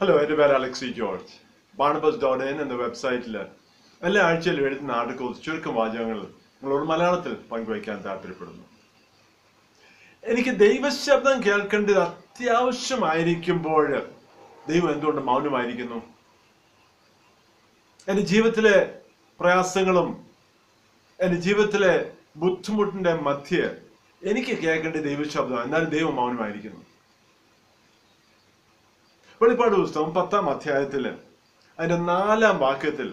Hello എൻ്റെ പേര് Alexi George Barnabas dot in എന്ന വെബ്സൈറ്റിൽ എല്ലാ ആഴ്ചയിലും എഴുതുന്ന ആർട്ടിക്കിൾസ് ചുരുക്കം വാചകങ്ങൾ നിങ്ങളോട് മലയാളത്തിൽ പങ്കുവയ്ക്കാൻ താല്പര്യപ്പെടുന്നു എനിക്ക് ദൈവശബ്ദം കേൾക്കേണ്ടത് അത്യാവശ്യമായിരിക്കുമ്പോൾ ദൈവം എന്തുകൊണ്ട് മൗനമായിരിക്കുന്നു എൻ്റെ ജീവിതത്തിലെ പ്രയാസങ്ങളും എൻ്റെ ജീവിതത്തിലെ ബുദ്ധിമുട്ടിന്റെ മധ്യ എനിക്ക് കേൾക്കേണ്ട ദൈവശബ്ദം എന്നാലും ദൈവം മൗനമായിരിക്കുന്നു വെളിപ്പാട് പുസ്തകം പത്താം അധ്യായത്തില് അതിന്റെ നാലാം വാക്യത്തിൽ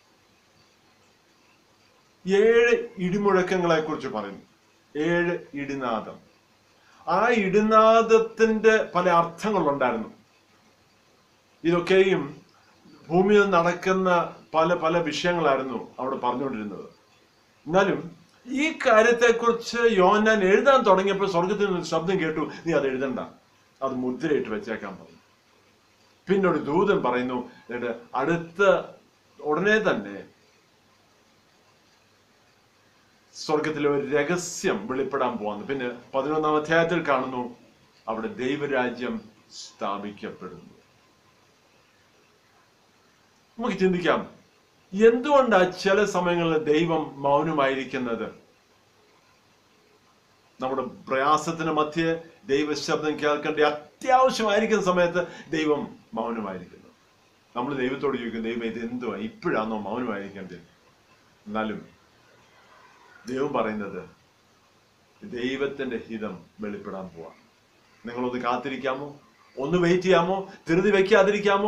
ഏഴ് ഇടിമുഴക്കങ്ങളെ കുറിച്ച് പറയുന്നു ഏഴ് ഇടിനാദം ആ ഇടിനാദത്തിന്റെ പല അർത്ഥങ്ങളുണ്ടായിരുന്നു ഇതൊക്കെയും ഭൂമിയിൽ നടക്കുന്ന പല പല വിഷയങ്ങളായിരുന്നു അവിടെ പറഞ്ഞുകൊണ്ടിരുന്നത് എന്നാലും ഈ കാര്യത്തെക്കുറിച്ച് യോഹന്നാൻ എഴുതാൻ തുടങ്ങിയപ്പോൾ സ്വർഗത്തിൽ നിന്ന് ഒരു ശബ്ദം കേട്ടു നീ അത് എഴുതണ്ട അത് മുദ്രയിട്ട് വെച്ചേക്കാൻ പറഞ്ഞു പിന്നെ ഒരു ദൂതൻ പറയുന്നു എന്നിട്ട് അടുത്ത ഉടനെ തന്നെ സ്വർഗത്തിലെ ഒരു രഹസ്യം വെളിപ്പെടാൻ പോവാന്ന് പിന്നെ പതിനൊന്നാം അധ്യായത്തിൽ കാണുന്നു അവിടെ ദൈവരാജ്യം സ്ഥാപിക്കപ്പെടുന്നു നമുക്ക് ചിന്തിക്കാം എന്തുകൊണ്ടാ ചില സമയങ്ങളിൽ ദൈവം മൗനമായിരിക്കുന്നത് നമ്മുടെ പ്രയാസത്തിന് മധ്യേ ദൈവശബ്ദം കേൾക്കേണ്ട അത്യാവശ്യമായിരിക്കുന്ന സമയത്ത് ദൈവം മൗനമായിരിക്കുന്നു നമ്മൾ ദൈവത്തോട് ചോദിക്കും ദൈവം ഇത് എന്തുവാ ഇപ്പോഴാണോ മൗനമായിരിക്കേണ്ടത് എന്നാലും ദൈവം പറയുന്നത് ദൈവത്തിന്റെ ഹിതം വെളിപ്പെടാൻ പോവാ നിങ്ങളൊന്ന് കാത്തിരിക്കാമോ ഒന്ന് വെയിറ്റ് ചെയ്യാമോ ധൃതി വെക്കാതിരിക്കാമോ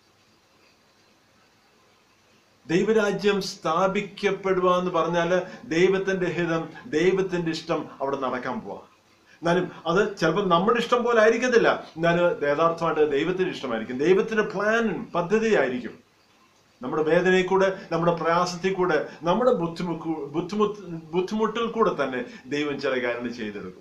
ദൈവരാജ്യം സ്ഥാപിക്കപ്പെടുക എന്ന് പറഞ്ഞാല് ദൈവത്തിന്റെ ഹിതം ദൈവത്തിന്റെ ഇഷ്ടം അവിടെ നടക്കാൻ പോവാ എന്നാലും അത് ചിലപ്പോൾ നമ്മുടെ ഇഷ്ടം പോലെ ആയിരിക്കത്തില്ല എന്നാലും യഥാർത്ഥമായിട്ട് ദൈവത്തിന്റെ ഇഷ്ടമായിരിക്കും ദൈവത്തിന്റെ പ്ലാൻ പദ്ധതി ആയിരിക്കും നമ്മുടെ വേദനയിൽ കൂടെ നമ്മുടെ പ്രയാസത്തിൽ കൂടെ നമ്മുടെ ബുദ്ധിമുട്ട് ബുദ്ധിമുട്ട് ബുദ്ധിമുട്ടിൽ കൂടെ തന്നെ ദൈവം ചില കാര്യങ്ങൾ ചെയ്തെടുക്കും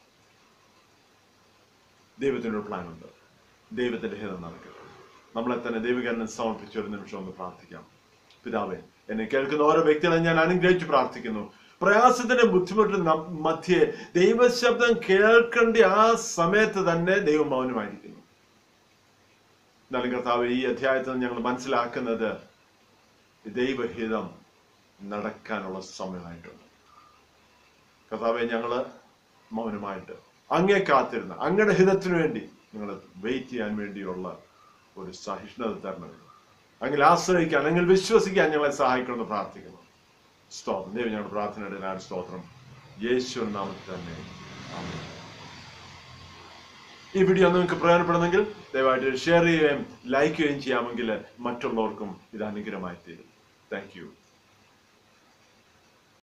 ദൈവത്തിനൊരു പ്ലാൻ ഉണ്ട് ദൈവത്തിന്റെ ഹിതം നടക്കട്ടെ നമ്മളെ തന്നെ ദൈവകരണം സമർപ്പിച്ച ഒരു നിമിഷം ഒന്ന് പ്രാർത്ഥിക്കാം പിതാവേ എന്നെ കേൾക്കുന്ന ഓരോ വ്യക്തികളെ ഞാൻ അനുഗ്രഹിച്ച് പ്രാർത്ഥിക്കുന്നു പ്രയാസത്തിന്റെ ബുദ്ധിമുട്ട് മധ്യേ ദൈവശബ്ദം കേൾക്കേണ്ട ആ സമയത്ത് തന്നെ ദൈവം മൗനമായിരിക്കുന്നു എന്നാലും കർത്താവ് ഈ അധ്യായത്തിൽ ഞങ്ങൾ മനസ്സിലാക്കുന്നത് ദൈവഹിതം നടക്കാനുള്ള സമയമായിട്ടുണ്ട് കർത്താവെ ഞങ്ങള് മൗനമായിട്ട് അങ്ങേ കാത്തിരുന്ന അങ്ങയുടെ ഹിതത്തിനു വേണ്ടി നിങ്ങൾ വെയിറ്റ് ചെയ്യാൻ വേണ്ടിയുള്ള ഒരു സഹിഷ്ണുത തരണമല്ലോ അങ്ങനെ ആശ്രയിക്കാൻ അല്ലെങ്കിൽ വിശ്വസിക്കാൻ ഞങ്ങളെ സഹായിക്കണമെന്ന് പ്രാർത്ഥിക്കുന്നു സ്തോത്രം ദൈവം ഞങ്ങളുടെ പ്രാർത്ഥനയുടെ ഞാൻ സ്തോത്രം യേശു നാമത്തിൽ തന്നെ ആമേൻ. ഈ വീഡിയോ നിങ്ങൾക്ക് പ്രയോജനപ്പെടുന്നെങ്കിൽ ദയവായിട്ട് ഷെയർ ചെയ്യുകയും ലൈക്ക് ചെയ്യുകയും ചെയ്യാമെങ്കിൽ മറ്റുള്ളവർക്കും ഇത് അനുഗ്രഹമായി തീരും താങ്ക് യു